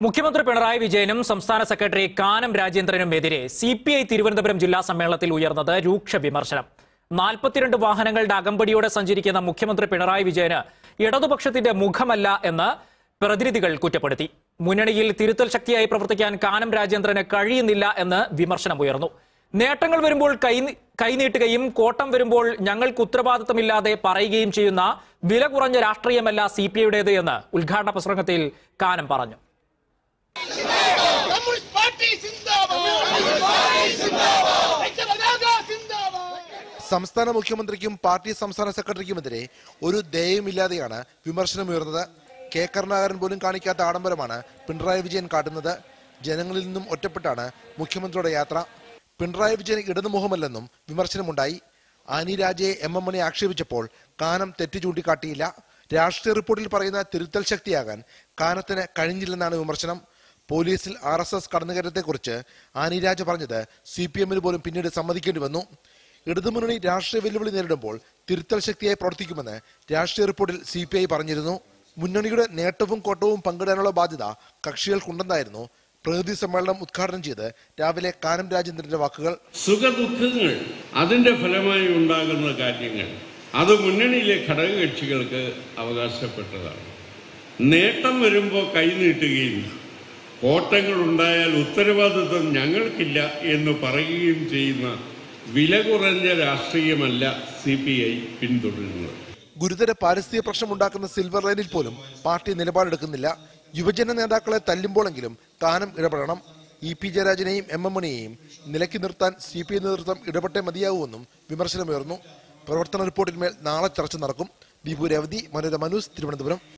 മുഖ്യമന്ത്രി പിണറായി വിജയനും സംസ്ഥാന സെക്രട്ടറി കാനം രാജേന്ദ്രനുമെതിരെ സി പി ഐ തിരുവനന്തപുരം ജില്ലാ സമ്മേളനത്തിൽ ഉയർന്നത് രൂക്ഷ വിമർശനം നാൽപ്പത്തിരണ്ട് വാഹനങ്ങളുടെ അകമ്പടിയോടെ സഞ്ചരിക്കുന്ന മുഖ്യമന്ത്രി പിണറായി വിജയന് ഇടതുപക്ഷത്തിന്റെ മുഖമല്ല എന്ന് പ്രതിനിധികൾ കുറ്റപ്പെടുത്തി മുന്നണിയിൽ തിരുത്തൽ ശക്തിയായി പ്രവർത്തിക്കാൻ കാനം രാജേന്ദ്രന് കഴിയുന്നില്ല എന്ന് വിമർശനമുയർന്നു നേട്ടങ്ങൾ വരുമ്പോൾ കൈ കൈനീട്ടുകയും കോട്ടം വരുമ്പോൾ ഞങ്ങൾക്ക് ഉത്തരവാദിത്തമില്ലാതെ പറയുകയും ചെയ്യുന്ന വില കുറഞ്ഞ രാഷ്ട്രീയമല്ല സി പി ഐയുടേത് എന്ന് ഉദ്ഘാടന പ്രസംഗത്തിൽ കാനം പറഞ്ഞു കമ്മ്യൂണിസ്റ്റ് പാർട്ടി സിന്ദാബാദ് ഐക്യപതാക സിന്ദാബാദ് സംസ്ഥാന മുഖ്യമന്ത്രിക്കും പാർട്ടി സംസ്ഥാന സെക്രട്ടറിക്കുമെതിരെ ഒരു ദയവുമില്ലാതെയാണ് വിമർശനമുയർന്നത് കെ കരുണാകരൻ പോലും കാണിക്കാത്ത ആഡംബരമാണ് പിണറായി വിജയൻ കാട്ടുന്നത് ജനങ്ങളിൽ നിന്നും ഒറ്റപ്പെട്ടാണ് മുഖ്യമന്ത്രിയുടെ യാത്ര പിണറായി വിജയൻ ഇടതുമുഖമല്ലെന്നും വിമർശനമുണ്ടായി ആനി രാജയെ എം എം മണി ആക്ഷേപിച്ചപ്പോൾ കാനം തെറ്റ് ചൂണ്ടിക്കാട്ടിയില്ല രാഷ്ട്രീയ റിപ്പോർട്ടിൽ പറയുന്ന തിരുത്തൽ ശക്തിയാകാൻ കാനത്തിന് കഴിഞ്ഞില്ലെന്നാണ് വിമർശനം പോലീസിൽ ആർ എസ് എസ് കടന്നുകയറ്റത്തെക്കുറിച്ച് ആനിരാജ പറഞ്ഞത് സി പി എമ്മിന് പോലും പിന്നീട് സമ്മതിക്കേണ്ടി വന്നു ഇടതുമുന്നണി രാഷ്ട്രീയ വെല്ലുവിളി നേരിടുമ്പോൾ തിരുത്തൽ ശക്തിയായി പ്രവർത്തിക്കുമെന്ന് രാഷ്ട്രീയ റിപ്പോർട്ടിൽ സി പി ഐ പറഞ്ഞിരുന്നു മുന്നണിയുടെ നേട്ടവും കോട്ടവും പങ്കിടാനുള്ള ബാധ്യത കക്ഷികൾക്കുണ്ടെന്നായിരുന്നു പ്രതിനിധി സമ്മേളനം ഉദ്ഘാടനം ചെയ്ത് രാവിലെ കാനം രാജേന്ദ്രന്റെ വാക്കുകൾ സുഖദുഃഖങ്ങൾ അതിൻ്റെ ഫലമായി ഉണ്ടാകുന്ന കാര്യങ്ങൾ അത് മുന്നണിയിലെ ഘടകകക്ഷികൾക്ക് അവകാശപ്പെട്ടതാണ് നേട്ടം വരുമ്പോൾ കൈനീട്ടുകയും കോട്ടങ്ങൾ ഉണ്ടായാൽ ഉത്തരവാദിത്വം ഞങ്ങൾക്കില്ല എന്ന് പറയുകയും ചെയ്യുന്ന വില കുറഞ്ഞ രാഷ്ട്രീയമല്ല സി പി ഐ പിന്തുടരുന്നത് ഗുരുതര പാരിസ്ഥിതിക പ്രശ്നമുണ്ടാക്കുന്ന സിൽവർ ലൈനിൽ പോലും പാർട്ടി നിലപാടെടുക്കുന്നില്ല യുവജന നേതാക്കളെ തല്ലുമ്പോഴെങ്കിലും കാനം ഇടപെടണം ഇ പി ജയരാജനെയും എം എം മണിയെയും നിലയ്ക്ക് നിർത്താൻ സി പി ഐ നേതൃത്വം ഇടപെട്ടേ മതിയാവൂവെന്നും വിമർശനമുയർന്നു പ്രവർത്തന റിപ്പോർട്ടിന്മേൽ നാളെ ചർച്ച നടക്കും ദീപു രവതി മനോരമ ന്യൂസ് തിരുവനന്തപുരം